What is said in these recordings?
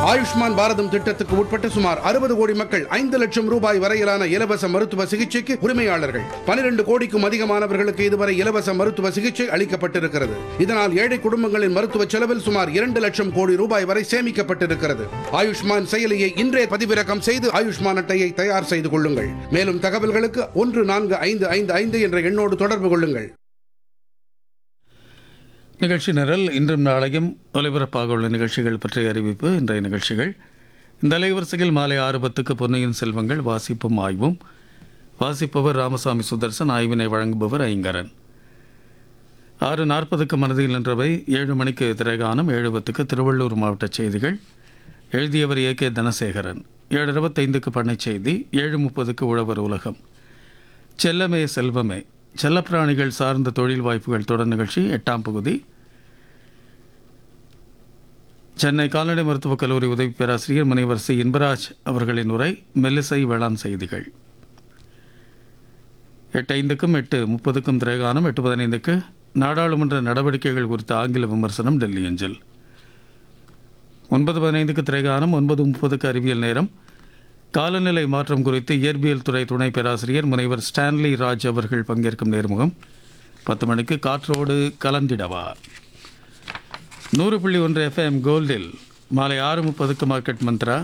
ஆயுஷ்மான் பாரதம் திட்டத்துக்கு உட்பட்ட சுமார் அறுபது கோடி மக்கள் ஐந்து லட்சம் ரூபாய் வரையிலான இலவச மருத்துவ சிகிச்சைக்கு உரிமையாளர்கள் பனிரெண்டு கோடிக்கும் அதிகமானவர்களுக்கு இதுவரை இலவச மருத்துவ சிகிச்சை அளிக்கப்பட்டிருக்கிறது இதனால் ஏழை குடும்பங்களின் மருத்துவ செலவில் சுமார் இரண்டு லட்சம் கோடி ரூபாய் வரை சேமிக்கப்பட்டிருக்கிறது ஆயுஷ்மான் செயலியை இன்றே பதிவிறக்கம் செய்து ஆயுஷ்மான் அட்டையை தயார் செய்து கொள்ளுங்கள் மேலும் தகவல்களுக்கு ஒன்று நான்கு ஐந்து ஐந்து ஐந்து என்ற எண்ணோடு தொடர்பு கொள்ளுங்கள் நிகழ்ச்சி நிரல் இன்றும் நாளையும் ஒலிபரப்பாக உள்ள நிகழ்ச்சிகள் பற்றிய அறிவிப்பு இன்றைய நிகழ்ச்சிகள் இந்த அலைவரிசையில் மாலை ஆறு பத்துக்கு பொன்னியின் செல்வங்கள் வாசிப்பும் ஆய்வும் வாசிப்பவர் ராமசாமி சுதர்சன் ஆய்வினை வழங்குபவர் ஐங்கரன் ஆறு நாற்பதுக்கு மனதில் நின்றவை ஏழு மணிக்கு திரைகானம் ஏழு பத்துக்கு திருவள்ளூர் மாவட்ட செய்திகள் எழுதியவர் ஏ கே தனசேகரன் ஏழு இருபத்தைந்துக்கு பண்ணைச் செய்தி ஏழு முப்பதுக்கு உழவர் உலகம் செல்லமே செல்வமே செல்லப்பிராணிகள் சார்ந்த தொழில் வாய்ப்புகள் தொடர் நிகழ்ச்சி எட்டாம் பகுதி சென்னை கால்நடை மருத்துவக் கல்லூரி உதவி பேராசிரியர் முனைவர் சி இன்பராஜ் அவர்களின் உரை மெல்லிசை வேளாண் செய்திகள் எட்டு ஐந்துக்கும் எட்டு முப்பதுக்கும் திரைகானம் எட்டு பதினைந்துக்கு நாடாளுமன்ற நடவடிக்கைகள் குறித்த ஆங்கில விமர்சனம் டெல்லி அஞ்சல் ஒன்பது பதினைந்துக்கு திரைகானம் ஒன்பது முப்பதுக்கு அறிவியல் நேரம் காலநிலை மாற்றம் குறித்து இயற்பியல் துறை துணை பேராசிரியர் முனைவர் ஸ்டான்லி ராஜ் அவர்கள் பங்கேற்கும் நேர்முகம் பத்து மணிக்கு காற்றோடு கலந்திடவா நூறு புள்ளி ஒன்று எஃப்எம் கோல்டில் மாலை ஆறு முப்பதுக்கு மார்க்கெட் மந்த்ரா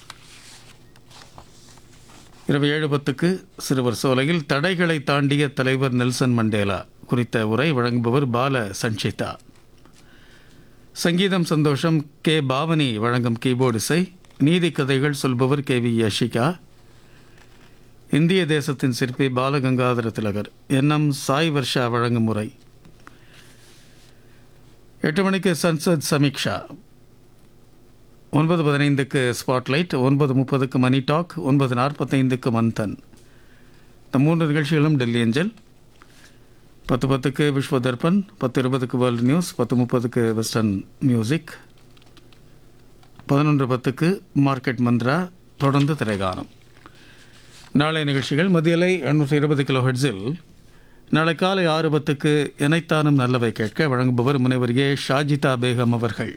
இரவு ஏழு பத்துக்கு சிறுவர் சோலையில் தடைகளை தாண்டிய தலைவர் நெல்சன் மண்டேலா குறித்த உரை வழங்குபவர் பால சஞ்சிதா சங்கீதம் சந்தோஷம் கே பாவனி வழங்கும் கீபோர்டு இசை நீதி கதைகள் சொல்பவர் கே வி யஷிகா இந்திய தேசத்தின் சிற்பி பாலகங்காதர திலகர் என்எம் சாய் வர்ஷா வழங்கும் முறை எட்டு மணிக்கு சன்சத் சமீக்ஷா ஒன்பது பதினைந்துக்கு ஸ்பாட்லைட் ஒன்பது முப்பதுக்கு மணி டாக் ஒன்பது நாற்பத்தைந்துக்கு மந்தன் இந்த மூன்று நிகழ்ச்சிகளும் டெல்லி அஞ்சல் பத்து பத்துக்கு விஸ்வ தர்பன் பத்து இருபதுக்கு வேர்ல்டு நியூஸ் பத்து முப்பதுக்கு வெஸ்டர்ன் மியூசிக் பதினொன்று பத்துக்கு மார்க்கெட் மந்த்ரா தொடர்ந்து திரைகானம் நாளை நிகழ்ச்சிகள் மதியலை எண்ணூற்றி இருபது கிலோ ஹெட்ஸில் நாளை காலை ஆறு பத்துக்கு இணைத்தானும் நல்லவை கேட்க வழங்குபவர் முனைவர் ஏ ஷாஜிதா பேகம் அவர்கள்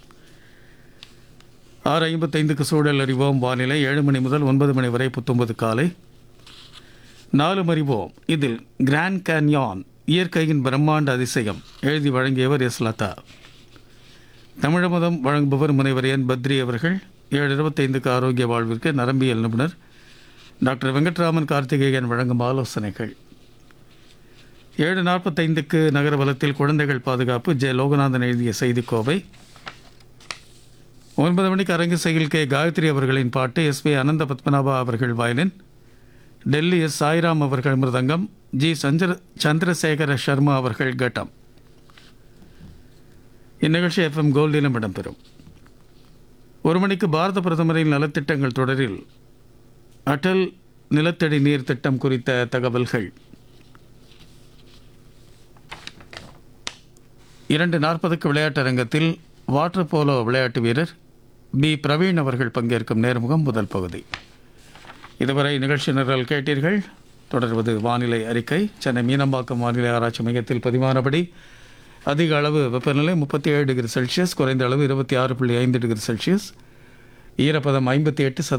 ஆறு ஐம்பத்தைந்துக்கு சூழல் அறிவோம் வானிலை ஏழு மணி முதல் ஒன்பது மணி வரை புத்தொன்பது காலை நாலு அறிவோம் இதில் கிராண்ட் கேன்யான் இயற்கையின் பிரம்மாண்ட அதிசயம் எழுதி வழங்கியவர் எஸ் லதா தமிழமுதம் வழங்குபவர் முனைவர் என் பத்ரி அவர்கள் ஏழு இருபத்தைந்துக்கு ஆரோக்கிய வாழ்விற்கு நரம்பியல் நிபுணர் டாக்டர் வெங்கட்ராமன் கார்த்திகேயன் வழங்கும் ஆலோசனைகள் ஏழு நாற்பத்தைந்துக்கு நகர வலத்தில் குழந்தைகள் பாதுகாப்பு ஜெ லோகநாதன் எழுதிய செய்திக்கோவை ஒன்பது மணிக்கு அரங்கு செயல் கே காயத்ரி அவர்களின் பாட்டு எஸ் பி அனந்த பத்மநாபா அவர்கள் வயலின் டெல்லி எஸ் சாய்ராம் அவர்கள் மிருதங்கம் ஜி சந்திர சந்திரசேகர சர்மா அவர்கள் கட்டம் இந்நிகழ்ச்சி எஃப்எம் கோல்டிலும் இடம்பெறும் ஒரு மணிக்கு பாரத பிரதமரின் நலத்திட்டங்கள் தொடரில் அடல் நிலத்தடி நீர் திட்டம் குறித்த தகவல்கள் இரண்டு நாற்பதுக்கு விளையாட்டரங்கத்தில் வாட்டர் போலோ விளையாட்டு வீரர் பி பிரவீன் அவர்கள் பங்கேற்கும் நேர்முகம் முதல் பகுதி இதுவரை நிகழ்ச்சி நிரல் கேட்டீர்கள் தொடர்வது வானிலை அறிக்கை சென்னை மீனம்பாக்கம் வானிலை ஆராய்ச்சி மையத்தில் பதிவானபடி அதிக அளவு வெப்பநிலை முப்பத்தி ஏழு டிகிரி செல்சியஸ் குறைந்த அளவு இருபத்தி ஆறு புள்ளி ஐந்து டிகிரி செல்சியஸ் ஈரப்பதம் ஐம்பத்தி எட்டு சத